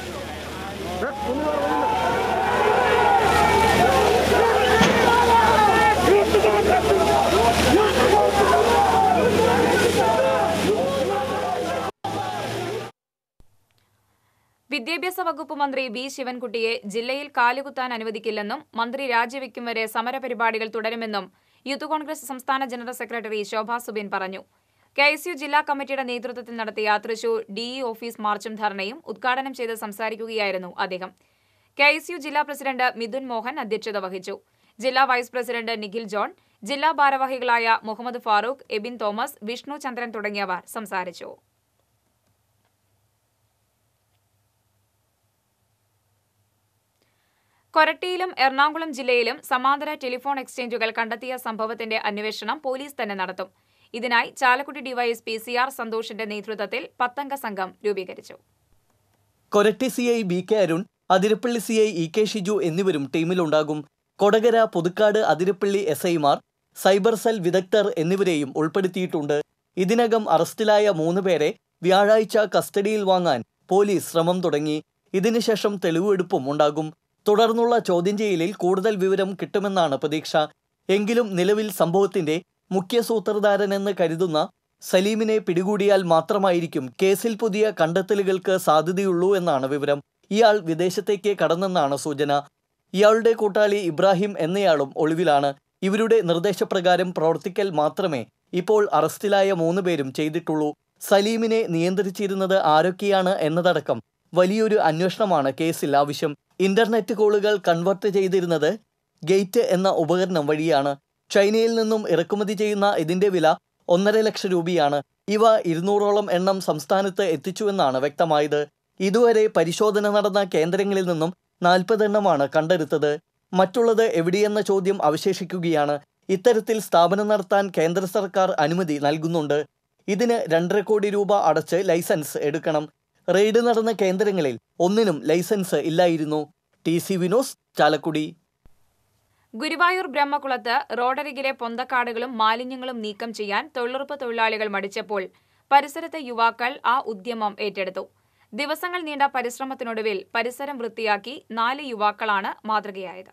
വിദ്യാഭ്യാസ വകുപ്പ് മന്ത്രി ബി ശിവൻകുട്ടിയെ ജില്ലയിൽ കാലുകുത്താൻ അനുവദിക്കില്ലെന്നും മന്ത്രി രാജിവെക്കും വരെ സമരപരിപാടികൾ തുടരുമെന്നും യൂത്ത് കോൺഗ്രസ് സംസ്ഥാന ജനറൽ സെക്രട്ടറി ശോഭ സുബിൻ പറഞ്ഞു കെ എസ് യു ജില്ലാ കമ്മിറ്റിയുടെ നേതൃത്വത്തിൽ നടത്തിയ തൃശൂർ ഡിഇ ഓഫീസ് മാർച്ചും ധർണയും ഉദ്ഘാടനം ചെയ്ത് സംസാരിക്കുകയായിരുന്നു അദ്ദേഹം കെ എസ് യു ജില്ലാ പ്രസിഡന്റ് മിഥുൻ മോഹൻ അധ്യക്ഷത വഹിച്ചു ജില്ലാ വൈസ് പ്രസിഡന്റ് നിഖിൽ ജോൺ ജില്ലാ ഭാരവാഹികളായ മുഹമ്മദ് ഫാറൂഖ് എബിൻ തോമസ് വിഷ്ണു ചന്ദ്രൻ തുടങ്ങിയവർ സംസാരിച്ചു കൊരട്ടിയിലും എറണാകുളം ജില്ലയിലും സമാന്തര ടെലിഫോൺ എക്സ്ചേഞ്ചുകൾ കണ്ടെത്തിയ സംഭവത്തിന്റെ അന്വേഷണം പോലീസ് തന്നെ നടത്തും ഇതിനായി ചാലക്കുടി ഡിവൈഎസ്പി സി ആർ സന്തോഷിന്റെ നേതൃത്വത്തിൽ പത്തംഗ സംഘം രൂപീകരിച്ചു Koratty C I B K Arun Athirappilly C I E K Shiju എന്നിവരും ടീമിലുണ്ടാകും കൊടകര പുതുക്കാട് അതിരപ്പള്ളി എസ് ഐമാർ സൈബർ സെൽ വിദഗ്ധർ എന്നിവരെയും ഉൾപ്പെടുത്തിയിട്ടുണ്ട് ഇതിനകം അറസ്റ്റിലായ മൂന്ന് പേരെ വ്യാഴാഴ്ച കസ്റ്റഡിയിൽ വാങ്ങാൻ പോലീസ് ശ്രമം തുടങ്ങി ഇതിനുശേഷം തെളിവെടുപ്പും ഉണ്ടാകും തുടർന്നുള്ള ചോദ്യം ചെയ്യലിൽ കൂടുതൽ വിവരം കിട്ടുമെന്നാണ് പ്രതീക്ഷ എങ്കിലും നിലവിൽ സംഭവത്തിന്റെ മുഖ്യ സൂത്രധാരനെന്ന് കരുതുന്ന സലീമിനെ പിടികൂടിയാൽ മാത്രമായിരിക്കും കേസിൽ പുതിയ കണ്ടെത്തലുകൾക്ക് സാധ്യതയുള്ളൂ എന്നാണ് വിവരം ഇയാൾ വിദേശത്തേക്ക് കടന്നെന്നാണ് സൂചന ഇയാളുടെ കൂട്ടാളി ഇബ്രാഹിം എന്നയാളും ഒളിവിലാണ് ഇവരുടെ നിർദ്ദേശപ്രകാരം പ്രവർത്തിക്കൽ മാത്രമേ ഇപ്പോൾ അറസ്റ്റിലായ മൂന്ന് പേരും ചെയ്തിട്ടുള്ളൂ സലീമിനെ നിയന്ത്രിച്ചിരുന്നത് ആരൊക്കെയാണ് എന്നതടക്കം വലിയൊരു അന്വേഷണമാണ് കേസിൽ ആവശ്യം ഇന്റർനെറ്റ് കോളുകൾ കൺവെർട്ട് ചെയ്തിരുന്നത് ഗേറ്റ് എന്ന ഉപകരണം വഴിയാണ് ചൈനയിൽ നിന്നും ഇറക്കുമതി ചെയ്യുന്ന ഇതിന്റെ വില ഒന്നര ലക്ഷം രൂപയാണ് ഇവ ഇരുന്നൂറോളം എണ്ണം സംസ്ഥാനത്ത് എത്തിച്ചുവെന്നാണ് വ്യക്തമായത് ഇതുവരെ പരിശോധന നടന്ന കേന്ദ്രങ്ങളിൽ നിന്നും നാൽപ്പതെണ്ണമാണ് കണ്ടെടുത്തത് മറ്റുള്ളത് എവിടെയെന്ന ചോദ്യം അവശേഷിക്കുകയാണ് ഇത്തരത്തിൽ സ്ഥാപനം നടത്താൻ കേന്ദ്ര സർക്കാർ അനുമതി നൽകുന്നുണ്ട് ഇതിന് രണ്ടര കോടി രൂപ അടച്ച് ലൈസൻസ് എടുക്കണം റെയ്ഡ് നടന്ന കേന്ദ്രങ്ങളിൽ ഒന്നിനും ലൈസൻസ് ഇല്ലായിരുന്നു ടി സി വിനോസ് ചാലക്കുടി ഗുരുവായൂർ ബ്രഹ്മകുളത്ത് റോഡരികിലെ പൊന്തക്കാടുകളും മാലിന്യങ്ങളും നീക്കം ചെയ്യാൻ തൊഴിലുറപ്പ് തൊഴിലാളികൾ മടിച്ചപ്പോൾ പരിസരത്തെ യുവാക്കൾ ആ ഉദ്യമം ഏറ്റെടുത്തു ദിവസങ്ങൾ നീണ്ട പരിശ്രമത്തിനൊടുവിൽ പരിസരം വൃത്തിയാക്കി നാല് യുവാക്കളാണ് മാതൃകയായത്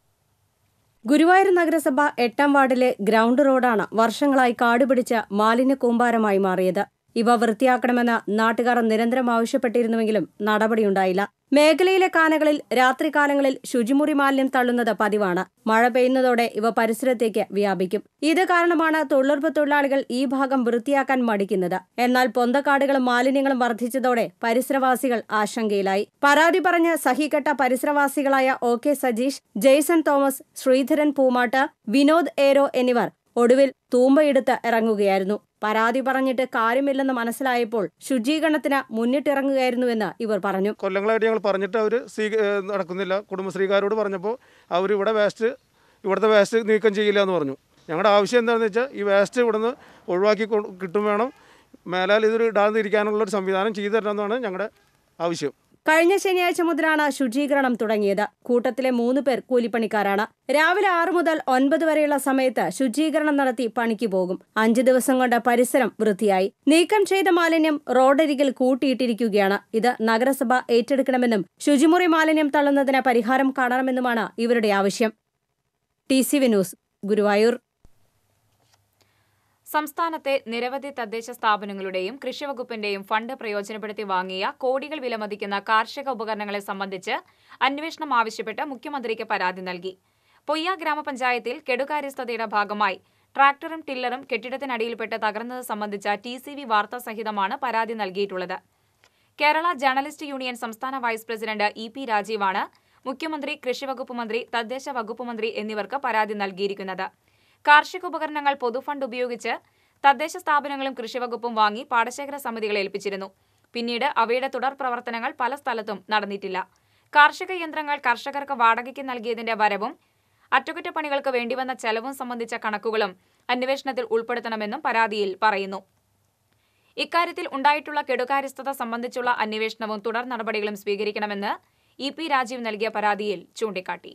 ഗുരുവായൂർ നഗരസഭ എട്ടാം വാർഡിലെ ഗ്രൗണ്ട് റോഡാണ് വർഷങ്ങളായി കാടുപിടിച്ച മാലിന്യ കൂമ്പാരമായി മാറിയത് ഇവ വൃത്തിയാക്കണമെന്ന് നാട്ടുകാർ നിരന്തരം ആവശ്യപ്പെട്ടിരുന്നുവെങ്കിലും നടപടിയുണ്ടായില്ല മേഖലയിലെ കാനകളിൽ രാത്രികാലങ്ങളിൽ ശുചിമുറി മാലിന്യം തള്ളുന്നത് പതിവാണ് മഴ പെയ്യുന്നതോടെ ഇവ പരിസരത്തേക്ക് വ്യാപിക്കും ഇത് കാരണമാണ് തൊഴിലുറപ്പ് തൊഴിലാളികൾ ഈ ഭാഗം വൃത്തിയാക്കാൻ മടിക്കുന്നത് എന്നാൽ പൊന്തക്കാടുകളും മാലിന്യങ്ങളും വർദ്ധിച്ചതോടെ പരിസരവാസികൾ ആശങ്കയിലായി പരാതി പറഞ്ഞ് സഹികെട്ട പരിസരവാസികളായ O K Sajeesh Jaison Thomas Sreedharan Poomattu Vinod ഏരോ എന്നിവർ ഒടുവിൽ തൂമ്പയെടുത്ത് ഇറങ്ങുകയായിരുന്നു പരാതി പറഞ്ഞിട്ട് കാര്യമില്ലെന്ന് മനസ്സിലായപ്പോൾ ശുചീകരണത്തിന് മുന്നിട്ടിറങ്ങുകയായിരുന്നുവെന്ന് ഇവർ പറഞ്ഞു കൊല്ലങ്ങളായിട്ട് ഞങ്ങൾ പറഞ്ഞിട്ട് അവർ സ്വീ ഏഹ് നടക്കുന്നില്ല കുടുംബശ്രീകാരോട് പറഞ്ഞപ്പോൾ അവർ ഇവിടെ വേസ്റ്റ് ഇവിടുത്തെ വേസ്റ്റ് നീക്കം ചെയ്യില്ല എന്ന് പറഞ്ഞു ഞങ്ങളുടെ ആവശ്യം എന്താണെന്ന് വെച്ചാൽ ഈ വേസ്റ്റ് ഇവിടുന്ന് ഒഴിവാക്കി കൊ- കിട്ടും വേണം മേലാൽ ഇതൊരു ഇടാതിരിക്കാനുള്ള ഒരു സംവിധാനം ചെയ്തു തരണമെന്നാണ് ഞങ്ങളുടെ ആവശ്യം കഴിഞ്ഞ ശനിയാഴ്ച മുതലാണ് ശുചീകരണം തുടങ്ങിയത് കൂട്ടത്തിലെ മൂന്ന് പേർ കൂലിപ്പണിക്കാരാണ് രാവിലെ ആറു മുതൽ ഒൻപത് വരെയുള്ള സമയത്ത് ശുചീകരണം നടത്തി പണിക്ക് പോകും അഞ്ചു ദിവസം കൊണ്ട് പരിസരം വൃത്തിയായി നീക്കം ചെയ്ത മാലിന്യം റോഡരികിൽ കൂട്ടിയിട്ടിരിക്കുകയാണ് ഇത് നഗരസഭ ഏറ്റെടുക്കണമെന്നും ശുചിമുറി മാലിന്യം തള്ളുന്നതിന് പരിഹാരം കാണണമെന്നുമാണ് ഇവരുടെ ആവശ്യം ടി സി വിനൂസ് ഗുരുവായൂർ സംസ്ഥാനത്തെ നിരവധി തദ്ദേശ സ്ഥാപനങ്ങളുടെയും കൃഷിവകുപ്പിന്റെയും ഫണ്ട് പ്രയോജനപ്പെടുത്തി വാങ്ങിയ കോടികൾ വിലമതിക്കുന്ന കാർഷിക ഉപകരണങ്ങളെ സംബന്ധിച്ച് അന്വേഷണം ആവശ്യപ്പെട്ട് മുഖ്യമന്ത്രിക്ക് പരാതി നൽകി പൊയ്യ ഗ്രാമപഞ്ചായത്തിൽ കെടുകാര്യസ്ഥതയുടെ ഭാഗമായി ട്രാക്ടറും ടില്ലറും കെട്ടിടത്തിനടിയിൽപ്പെട്ട് തകർന്നത് സംബന്ധിച്ച ടി സി വി വാർത്താ സഹിതമാണ് പരാതി നൽകിയിട്ടുള്ളത് കേരള ജേർണലിസ്റ്റ് യൂണിയൻ സംസ്ഥാന വൈസ് പ്രസിഡന്റ് ഇ പി രാജീവാണ് മുഖ്യമന്ത്രി കൃഷിവകുപ്പ് മന്ത്രി തദ്ദേശ വകുപ്പ് മന്ത്രി എന്നിവർക്ക് പരാതി നൽകിയിരിക്കുന്നത് കാർഷിക ഉപകരണങ്ങൾ പൊതുഫണ്ട് ഉപയോഗിച്ച് തദ്ദേശ സ്ഥാപനങ്ങളും കൃഷിവകുപ്പും വാങ്ങി പാടശേഖര സമിതികളെ ഏൽപ്പിച്ചിരുന്നു പിന്നീട് അവയുടെ തുടർ പ്രവർത്തനങ്ങൾ പല സ്ഥലത്തും നടന്നിട്ടില്ല കാർഷിക യന്ത്രങ്ങൾ കർഷകർക്ക് വാടകയ്ക്ക് നൽകിയതിന്റെ വരവും അറ്റകുറ്റപ്പണികൾക്ക് വേണ്ടിവന്ന ചെലവും സംബന്ധിച്ച കണക്കുകളും അന്വേഷണത്തിൽ ഉൾപ്പെടുത്തണമെന്നും പരാതിയിൽ പറയുന്നു ഇക്കാര്യത്തിൽ ഉണ്ടായിട്ടുള്ള കെടുകാര്യസ്ഥത സംബന്ധിച്ചുള്ള അന്വേഷണവും തുടർ നടപടികളും സ്വീകരിക്കണമെന്ന് ഇ പി രാജീവ് നൽകിയ പരാതിയിൽ ചൂണ്ടിക്കാട്ടി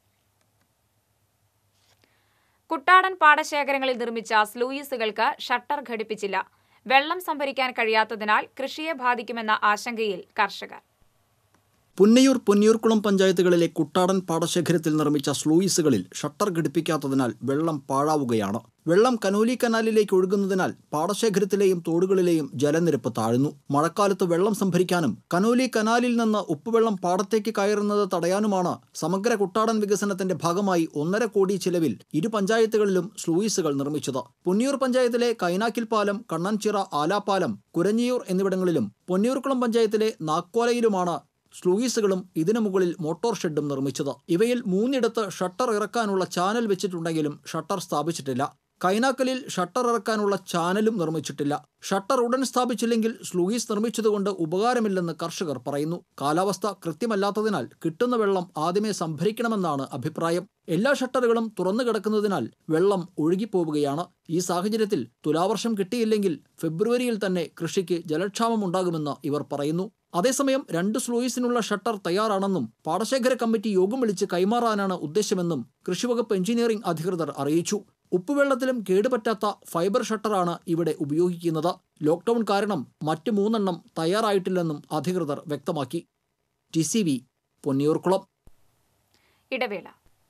കുട്ടാടൻ പാടശേഖരങ്ങളിൽ നിർമ്മിച്ച സ്ലൂയിസുകൾക്ക് ഷട്ടർ ഘടിപ്പിച്ചില്ല വെള്ളം സംഭരിക്കാൻ കഴിയാത്തതിനാൽ കൃഷിയെ ബാധിക്കുമെന്ന ആശങ്കയിൽ കർഷകർ പുന്നയൂർ പൊന്നിയൂർക്കുളം പഞ്ചായത്തുകളിലെ കുട്ടാടൻ പാടശേഖരത്തിൽ നിർമ്മിച്ച സ്ലൂയിസുകളിൽ ഷട്ടർ ഘടിപ്പിക്കാത്തതിനാൽ വെള്ളം പാഴാവുകയാണ് വെള്ളം കനോലി കനാലിലേക്ക് ഒഴുകുന്നതിനാൽ പാടശേഖരത്തിലെയും തോടുകളിലെയും ജലനിരപ്പ് താഴ്ന്നു മഴക്കാലത്ത് വെള്ളം സംഭരിക്കാനും കനോലി കനാലിൽ നിന്ന് ഉപ്പുവെള്ളം പാടത്തേക്ക് കയറുന്നത് തടയാനുമാണ് സമഗ്ര കുട്ടാടൻ വികസനത്തിന്റെ ഭാഗമായി ഒന്നര കോടി ചിലവിൽ ഇരു പഞ്ചായത്തുകളിലും സ്ലൂയിസുകൾ നിർമ്മിച്ചത് പുന്നിയൂർ പഞ്ചായത്തിലെ കൈനാക്കിൽ പാലം കണ്ണൻചിറ ആലാപ്പാലം കുരഞ്ഞിയൂർ എന്നിവിടങ്ങളിലും പൊന്നിയൂർക്കുളം പഞ്ചായത്തിലെ നാക്കോലയിലുമാണ് സ്ലൂയിസുകളും ഇതിനു മുകളിൽ മോട്ടോർ ഷെഡും നിർമ്മിച്ചത് ഇവയിൽ മൂന്നിടത്ത് ഷട്ടർ ഇറക്കാനുള്ള ചാനൽ വെച്ചിട്ടുണ്ടെങ്കിലും ഷട്ടർ സ്ഥാപിച്ചിട്ടില്ല കൈനാക്കലിൽ ഷട്ടർ ഇറക്കാനുള്ള ചാനലും നിർമ്മിച്ചിട്ടില്ല ഷട്ടർ ഉടൻ സ്ഥാപിച്ചില്ലെങ്കിൽ സ്ലൂയിസ് നിർമ്മിച്ചതുകൊണ്ട് ഉപകാരമില്ലെന്ന് കർഷകർ പറയുന്നു കാലാവസ്ഥ കൃത്യമല്ലാത്തതിനാൽ കിട്ടുന്ന വെള്ളം ആദ്യമേ സംഭരിക്കണമെന്നാണ് അഭിപ്രായം എല്ലാ ഷട്ടറുകളും തുറന്നു കിടക്കുന്നതിനാൽ വെള്ളം ഒഴുകിപ്പോവുകയാണ് ഈ സാഹചര്യത്തിൽ തുലാവർഷം കിട്ടിയില്ലെങ്കിൽ ഫെബ്രുവരിയിൽ തന്നെ കൃഷിക്ക് ജലക്ഷാമം ഉണ്ടാകുമെന്ന് ഇവർ പറയുന്നു അതേസമയം രണ്ട് സ്ലൂയിസിനുള്ള ഷട്ടർ തയ്യാറാണെന്നും പാടശേഖര കമ്മിറ്റി യോഗം വിളിച്ച് കൈമാറാനാണ് ഉദ്ദേശമെന്നും കൃഷിവകുപ്പ് എഞ്ചിനീയറിംഗ് അധികൃതർ അറിയിച്ചു ഉപ്പുവെള്ളത്തിലും കേടുപറ്റാത്ത ഫൈബർ ഷട്ടറാണ് ഇവിടെ ഉപയോഗിക്കുന്നത് ലോക്ക്ഡൌൺ കാരണം മറ്റ് മൂന്നെണ്ണം തയ്യാറായിട്ടില്ലെന്നും അധികൃതർ വ്യക്തമാക്കി ടി സി വി പൊന്നിയൂർക്കുളം ഇടവേള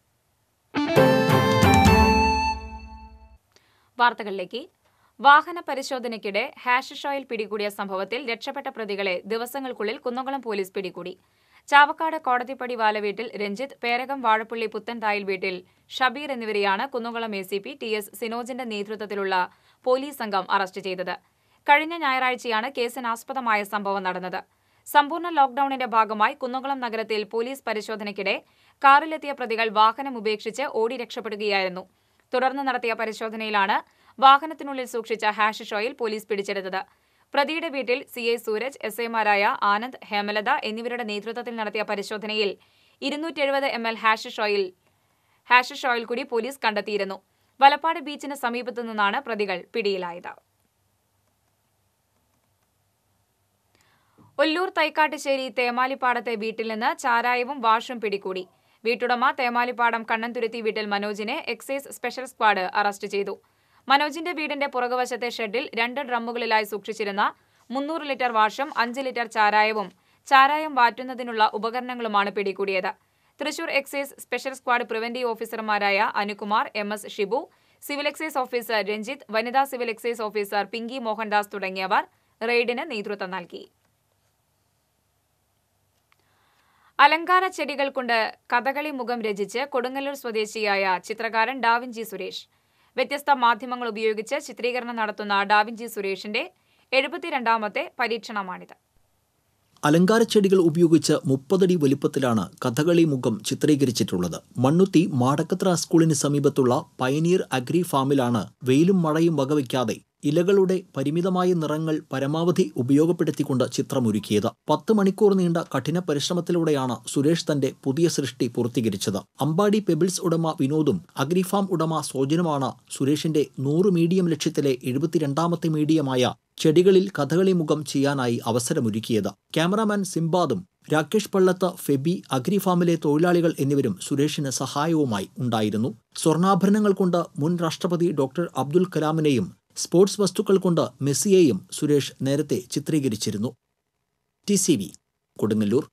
വാർത്തകളിലേക്ക് വാഹന പരിശോധനയ്ക്കിടെ ഹാഷിഷ് ഓയിൽ പിടികൂടിയ സംഭവത്തിൽ രക്ഷപ്പെട്ട പ്രതികളെ ദിവസങ്ങൾക്കുള്ളിൽ കുന്നംകുളം പോലീസ് പിടികൂടി ചാവക്കാട് കോടതിപ്പടി വാലവീട്ടിൽ രഞ്ജിത്ത് പേരകം വാഴപ്പള്ളി പുത്തൻതായിൽ വീട്ടിൽ ഷബീർ എന്നിവരെയാണ് Kunnamkulam A C P T S സിനോജിന്റെ നേതൃത്വത്തിലുള്ള പോലീസ് സംഘം അറസ്റ്റ് ചെയ്തത് കഴിഞ്ഞ ഞായറാഴ്ചയാണ് കേസിനാസ്പദമായ സംഭവം നടന്നത് സമ്പൂർണ്ണ ലോക്ഡൌണിന്റെ ഭാഗമായി കുന്നംകുളം നഗരത്തിൽ പോലീസ് പരിശോധനയ്ക്കിടെ കാറിലെത്തിയ പ്രതികൾ വാഹനം ഉപേക്ഷിച്ച് ഓടി രക്ഷപ്പെടുകയായിരുന്നു തുടർന്ന് നടത്തിയ പരിശോധനയിലാണ് വാഹനത്തിനുള്ളിൽ സൂക്ഷിച്ച ഹാഷിഷ് ഓയിൽ പോലീസ് പിടിച്ചെടുത്തത് പ്രതിയുടെ വീട്ടിൽ സി ഐ സൂരജ് എസ് ഐമാരായ ആനന്ദ് ഹേമലത എന്നിവരുടെ നേതൃത്വത്തിൽ നടത്തിയ പരിശോധനയിൽ ഇരുന്നൂറ്റി എഴുപത് M L hashish oil hashish oil കൂടി പോലീസ് കണ്ടെത്തിയിരുന്നു വലപ്പാട് ബീച്ചിന് സമീപത്തു നിന്നാണ് പ്രതികൾ പിടിയിലായത് ഒല്ലൂർ തൈക്കാട്ടുശ്ശേരി തേമാലിപ്പാടത്തെ വീട്ടിൽ നിന്ന് ചാരായവും വാഷും പിടികൂടി വീട്ടുടമ തേമാലിപ്പാടം കണ്ണൻതുരുത്തി വീട്ടിൽ മനോജിനെ എക്സൈസ് സ്പെഷ്യൽ സ്ക്വാഡ് അറസ്റ്റ് ചെയ്തു മനോജിന്റെ വീടിന്റെ പുറകുവശത്തെ ഷെഡിൽ രണ്ട് ഡ്രമ്മുകളിലായി സൂക്ഷിച്ചിരുന്ന മുന്നൂറ് ലിറ്റർ വാഷും അഞ്ച് ലിറ്റർ ചാരായവും ചാരായം വാറ്റുന്നതിനുള്ള ഉപകരണങ്ങളുമാണ് പിടികൂടിയത് Thrissur excise special squad preventive ഓഫീസർമാരായ Anukumar M S Shibu civil excise officer Ranjith വനിതാ civil excise officer Pinky Mohandas തുടങ്ങിയവർ റെയ്ഡിന് നേതൃത്വം നൽകി അലങ്കാര ചെടികൾ കൊണ്ട് കഥകളി മുഖം രചിച്ച് കൊടുങ്ങല്ലൂർ സ്വദേശിയായ ചിത്രകാരൻ ഡാവിൻജി സുരേഷ് വ്യത്യസ്ത മാധ്യമങ്ങൾ ഉപയോഗിച്ച് ചിത്രീകരണം നടത്തുന്ന ഡാവിൻജി സുരേഷിന്റെ എഴുപത്തിരണ്ടാമത്തെ പരീക്ഷണമാണിത് അലങ്കാരച്ചെടികൾ ഉപയോഗിച്ച് മുപ്പതടി വലിപ്പത്തിലാണ് കഥകളി മുഖം ചിത്രീകരിച്ചിട്ടുള്ളത് മണ്ണുത്തി മാടക്കത്ര സ്കൂളിന് സമീപത്തുള്ള പയനീർ അഗ്രി ഫാമിലാണ് വെയിലും മഴയും വകവയ്ക്കാതെ ഇലകളുടെ പരിമിതമായ നിറങ്ങൾ പരമാവധി ഉപയോഗപ്പെടുത്തിക്കൊണ്ട് ചിത്രമൊരുക്കിയത് പത്ത് മണിക്കൂർ നീണ്ട കഠിന പരിശ്രമത്തിലൂടെയാണ് സുരേഷ് തന്റെ പുതിയ സൃഷ്ടി പൂർത്തീകരിച്ചത് അമ്പാടി പെബിൾസ് ഉടമ വിനോദും അഗ്രിഫാം ഉടമ സോജനുമാണ് സുരേഷിന്റെ നൂറ് മീഡിയം ലക്ഷ്യത്തിലെ എഴുപത്തിരണ്ടാമത്തെ മീഡിയമായ ചെടികളിൽ കഥകളി മുഖം ചെയ്യാനായി അവസരമൊരുക്കിയത് ക്യാമറാമാൻ സിംബാദും രാകേഷ് പള്ളത്ത് ഫെബി അഗ്രിഫാമിലെ തൊഴിലാളികൾ എന്നിവരും സുരേഷിന് സഹായവുമായി ഉണ്ടായിരുന്നു സ്വർണ്ണാഭരണങ്ങൾ കൊണ്ട് മുൻ രാഷ്ട്രപതി ഡോക്ടർ അബ്ദുൽ കലാമിനെയും സ്പോർട്സ് വസ്തുക്കൾ കൊണ്ട് മെസ്സിയെയും സുരേഷ് നേരത്തെ ചിത്രീകരിച്ചിരുന്നു ടി സി വി കൊടുങ്ങല്ലൂർ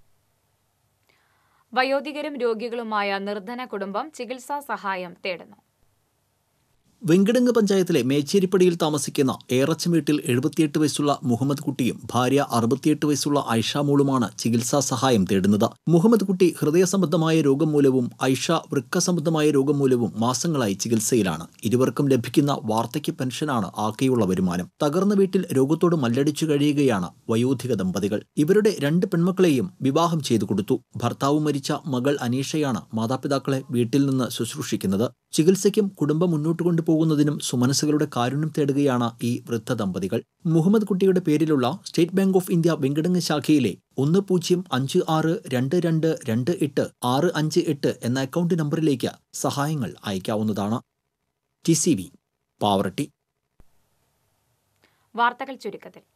വയോധികരും രോഗികളുമായ നിർധന കുടുംബം ചികിത്സാ സഹായം തേടുന്നു വെങ്കിടങ്ങ് പഞ്ചായത്തിലെ മേച്ചേരിപ്പടിയിൽ താമസിക്കുന്ന ഏറച്ചം വീട്ടിൽ എഴുപത്തിയെട്ട് വയസ്സുള്ള മുഹമ്മദ് കുട്ടിയും ഭാര്യ അറുപത്തിയെട്ട് വയസ്സുള്ള ഐഷ മോളുമാണ് ചികിത്സാ സഹായം തേടുന്നത് മുഹമ്മദ് കുട്ടി ഹൃദയ സംബന്ധമായ രോഗം മൂലവും ഐഷ വൃക്ക സംബന്ധമായ രോഗം മൂലവും മാസങ്ങളായി ചികിത്സയിലാണ് ഇരുവർക്കും ലഭിക്കുന്ന വാർദ്ധക്യ പെൻഷനാണ് ആകെയുള്ള വരുമാനം തകർന്ന വീട്ടിൽ രോഗത്തോട് മല്ലടിച്ചു കഴിയുകയാണ് വയോധിക ദമ്പതികൾ ഇവരുടെ രണ്ട് പെൺമക്കളെയും വിവാഹം ചെയ്തു കൊടുത്തു ഭർത്താവ് മരിച്ച മകൾ അനീഷയാണ് മാതാപിതാക്കളെ വീട്ടിൽ നിന്ന് ശുശ്രൂഷിക്കുന്നത് ചികിത്സയ്ക്കും കുടുംബം മുന്നോട്ട് കൊണ്ടുപോകുന്നതിനും സുമനസ്സുകളുടെ കാരുണ്യം തേടുകയാണ് ഈ വൃദ്ധ ദമ്പതികൾ മുഹമ്മദ് കുട്ടിയുടെ പേരിലുള്ള State Bank of India Venkitangu ശാഖയിലെ ഒന്ന് പൂജ്യം അഞ്ച് ആറ് രണ്ട് രണ്ട് രണ്ട് എട്ട് ആറ് അഞ്ച് എട്ട് എന്ന അക്കൗണ്ട് നമ്പറിലേക്ക് സഹായങ്ങൾ അയക്കാവുന്നതാണ് ടി സി വി പാവറട്ടി വാർത്തകൾ ചുരുക്കത്തിൽ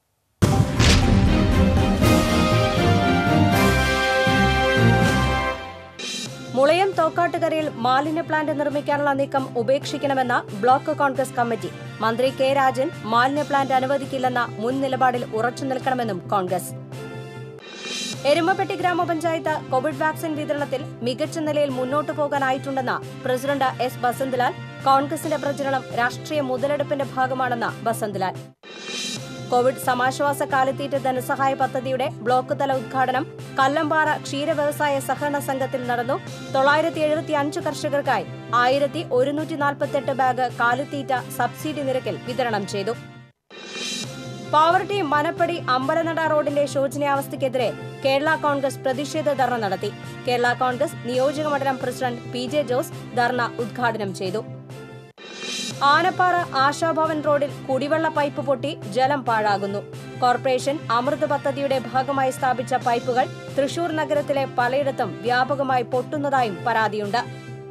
മുളയം തോക്കാട്ടുകരയിൽ മാലിന്യ പ്ലാന്റ് നിർമ്മിക്കാനുള്ള നീക്കം ഉപേക്ഷിക്കണമെന്ന ബ്ലോക്ക് കോൺഗ്രസ് കമ്മിറ്റി മന്ത്രി കെ രാജൻ മാലിന്യ പ്ലാന്റ് അനുവദിക്കില്ലെന്ന മുൻ നിലപാടിൽ ഉറച്ചു നിൽക്കണമെന്നും കോൺഗ്രസ് എരുമപ്പെട്ടി ഗ്രാമപഞ്ചായത്ത് കോവിഡ് വാക്സിൻ വിതരണത്തിൽ മികച്ച നിലയിൽ മുന്നോട്ടു പോകാനായിട്ടുണ്ടെന്ന് പ്രസിഡന്റ് എസ് ബസന്ത്ലാൽ കോൺഗ്രസിന്റെ പ്രചരണം രാഷ്ട്രീയ മുതലെടുപ്പിന്റെ ഭാഗമാണെന്ന് ബസന്ത്ലാൽ കോവിഡ് സമാശ്വാസ കാലിത്തീറ്റ ധനസഹായ പദ്ധതിയുടെ ബ്ലോക്ക് തല ഉദ്ഘാടനം കല്ലമ്പാറ ക്ഷീര വ്യവസായ സഹകരണ സംഘത്തിൽ നടന്നു തൊള്ളായിരത്തി എഴുപത്തി അഞ്ച് കർഷകർക്കായി ആയിരത്തി ഒരുന്നൂറ്റി നാൽപ്പത്തെട്ട് ബാഗ് കാലിത്തീറ്റ സബ്സിഡി നിരക്കിൽ വിതരണം ചെയ്തു പാവർട്ടി മനപ്പടി അമ്പലനട റോഡിന്റെ ശോചനീയാവസ്ഥയ്ക്കെതിരെ കേരള കോൺഗ്രസ് പ്രതിഷേധ ധർണ നടത്തി കേരള കോൺഗ്രസ് നിയോജക മണ്ഡലം president P J Jose dharna ഉദ്ഘാടനം ചെയ്തു ആനപ്പാറ ആശാഭവൻ റോഡിൽ കുടിവെള്ള പൈപ്പ് പൊട്ടി ജലം പാഴാകുന്നു കോർപ്പറേഷൻ അമൃത് പദ്ധതിയുടെ ഭാഗമായി സ്ഥാപിച്ച പൈപ്പുകൾ തൃശൂർ നഗരത്തിലെ പലയിടത്തും വ്യാപകമായി പൊട്ടുന്നതായും പരാതിയുണ്ട്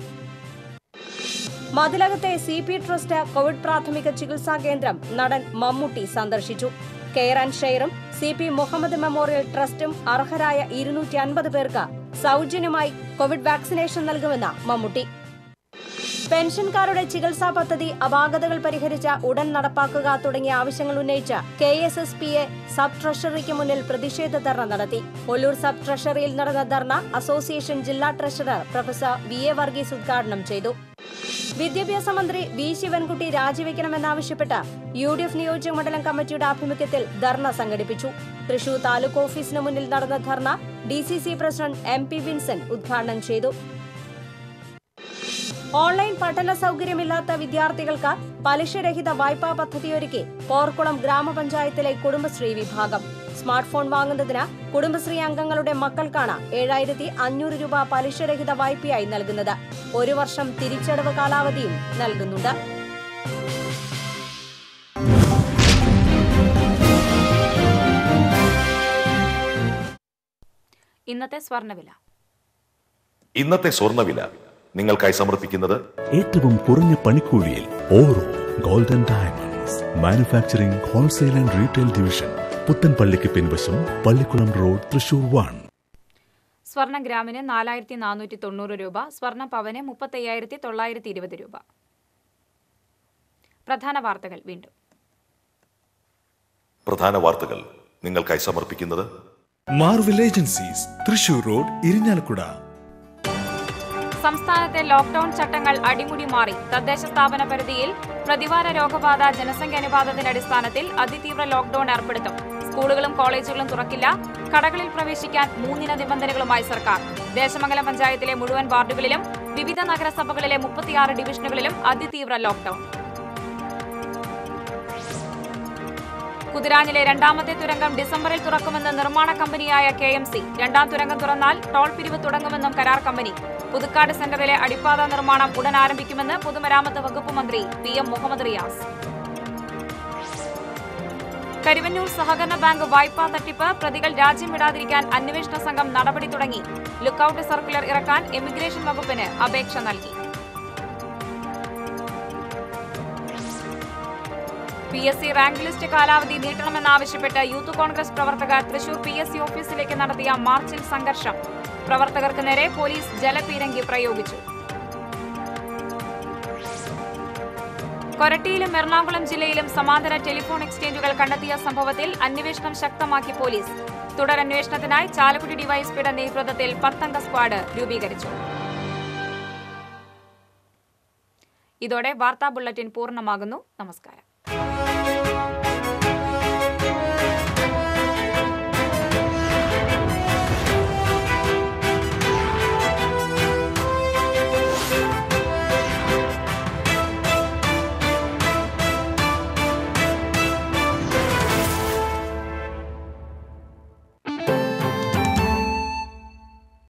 മതിലകത്തെ സി പി ട്രസ്റ്റ് കോവിഡ് പ്രാഥമിക ചികിത്സാ കേന്ദ്രം നടൻ മമ്മൂട്ടി സന്ദർശിച്ചു കെയർ ആൻഡ് ഷെയറും സി പി മുഹമ്മദ് മെമ്മോറിയൽ ട്രസ്റ്റും അർഹരായ ഇരുന്നൂറ്റി അൻപത് പേർക്ക് സൗജന്യമായി കോവിഡ് വാക്സിനേഷൻ നൽകുമെന്ന് മമ്മൂട്ടി പെൻഷൻകാരുടെ ചികിത്സാ പദ്ധതി അപാകതകൾ പരിഹരിച്ച ഉടൻ നടപ്പാക്കുക തുടങ്ങിയ ആവശ്യങ്ങൾ ഉന്നയിച്ച് K S S P A sub ട്രഷറിക്ക് മുന്നിൽ പ്രതിഷേധ ധർണ നടത്തി ഒല്ലൂർ സബ് ട്രഷറിയിൽ നടന്ന ധർണ അസോസിയേഷൻ ജില്ലാ treasurer professor V A Varghese ഉദ്ഘാടനം ചെയ്തു വിദ്യാഭ്യാസ മന്ത്രി വി ശിവൻകുട്ടി രാജിവെക്കണമെന്നാവശ്യപ്പെട്ട് യു ഡി എഫ് നിയോജക മണ്ഡലം കമ്മിറ്റിയുടെ ആഭിമുഖ്യത്തിൽ ധർണ സംഘടിപ്പിച്ചു തൃശൂർ താലൂക്ക് ഓഫീസിന് മുന്നിൽ നടന്ന dharna D C C president M P Vincent ഉദ്ഘാടനം ചെയ്തു ഓൺലൈൻ പഠന സൗകര്യമില്ലാത്ത വിദ്യാർത്ഥികൾക്ക് പലിശരഹിത വായ്പാ പദ്ധതിയൊരുക്കി പോർക്കുളം ഗ്രാമപഞ്ചായത്തിലെ കുടുംബശ്രീ വിഭാഗം സ്മാർട്ട് ഫോൺ വാങ്ങുന്നതിന് കുടുംബശ്രീ അംഗങ്ങളുടെ മക്കൾക്കാണ് ഏഴായിരത്തി അഞ്ഞൂറ് രൂപ പലിശരഹിത വായ്പയായി നൽകുന്നത് ഒരു വർഷം തിരിച്ചടവ് കാലാവധിയും നൽകുന്നുണ്ട് ഇന്നത്തെ സ്വർണ്ണവില ഇന്നത്തെ സ്വർണ്ണവില നിങ്ങൾക്കായി സമർപ്പിക്കുന്നത് ഏറ്റവും കുറഞ്ഞ പണിക്കൂലിയിൽ ഓരോ golden diamonds manufacturing wholesale and retail division പുത്തൻപള്ളിക്ക് പിൻവശം പള്ളിക്കുളം റോഡ് തൃശൂർ വൺ സ്വർണ്ണ ഗ്രാമിന് നാലായിരത്തി നാനൂറ്റി തൊണ്ണൂറ് രൂപ സ്വർണ്ണ പവന് മുപ്പത്തയ്യായിരത്തി തൊള്ളായിരത്തി ഇരുപത് രൂപ പ്രധാന വാർത്തകൾ വീണ്ടും പ്രധാന വാർത്തകൾ നിങ്ങൾക്കായി സമർപ്പിക്കുന്നത് Marvel Agencies Thrissur road Irinjalakuda സംസ്ഥാനത്തെ ലോക്ഡൌൺ ചട്ടങ്ങൾ അടിമുടി മാറി തദ്ദേശ സ്ഥാപന പരിധിയിൽ പ്രതിവാര രോഗബാധ ജനസംഖ്യ അനുപാതത്തിന്റെ അടിസ്ഥാനത്തിൽ അതിതീവ്ര ലോക്ഡൌൺ ഏർപ്പെടുത്തും സ്കൂളുകളും കോളേജുകളും തുറക്കില്ല കടകളിൽ പ്രവേശിക്കാൻ മൂന്നിന നിബന്ധനകളുമായി സർക്കാർ ദേശമംഗലം പഞ്ചായത്തിലെ മുഴുവൻ വാർഡുകളിലും വിവിധ നഗരസഭകളിലെ മുപ്പത്തിയാറ് ഡിവിഷനുകളിലും അതിതീവ്ര ലോക്ഡൌൺ കുതിരാനിലെ രണ്ടാമത്തെ തുരങ്കം ഡിസംബറിൽ തുറക്കുമെന്ന് നിർമ്മാണ കമ്പനിയായ കെ എം സി രണ്ടാം തുരങ്കം തുറന്നാൽ ടോൾ പിരിവ് തുടങ്ങുമെന്നും കരാർ കമ്പനി പുതുക്കാട് സെന്ററിലെ അടിപ്പാത നിർമ്മാണം ഉടൻ ആരംഭിക്കുമെന്ന് പൊതുമരാമത്ത് വകുപ്പ് മന്ത്രി പി എം മുഹമ്മദ് റിയാസ് കരുവന്നൂർ സഹകരണ ബാങ്ക് വായ്പാ തട്ടിപ്പ് പ്രതികൾ രാജ്യം വിടാതിരിക്കാൻ അന്വേഷണ സംഘം നടപടി തുടങ്ങി ലുക്കൌട്ട് സർക്കുലർ ഇറക്കാൻ എമിഗ്രേഷൻ വകുപ്പിന് അപേക്ഷ നൽകി P S C rank list കാലാവധി നീട്ടണമെന്നാവശ്യപ്പെട്ട് യൂത്ത് കോൺഗ്രസ് പ്രവർത്തകർ തൃശൂർ പി എസ് സി ഓഫീസിലേക്ക് നടത്തിയ മാർച്ചിൽ സംഘർഷം പ്രവർത്തകർക്ക് നേരെ പോലീസ് ജലപീരങ്കി പ്രയോഗിച്ചു കൊരട്ടിയിലും എറണാകുളം ജില്ലയിലും സമാന്തര ടെലിഫോൺ എക്സ്ചേഞ്ചുകൾ കണ്ടെത്തിയ സംഭവത്തിൽ അന്വേഷണം ശക്തമാക്കി പോലീസ് തുടരന്വേഷണത്തിനായി ചാലക്കുടി ഡിവൈഎസ്പിയുടെ നേതൃത്വത്തിൽ പത്തംഗ സ്ക്വാഡ് രൂപീകരിച്ചു ഇതോടെ വാർത്താ ബുള്ളറ്റിൻ പൂർണ്ണമാകുന്നു നമസ്കാരം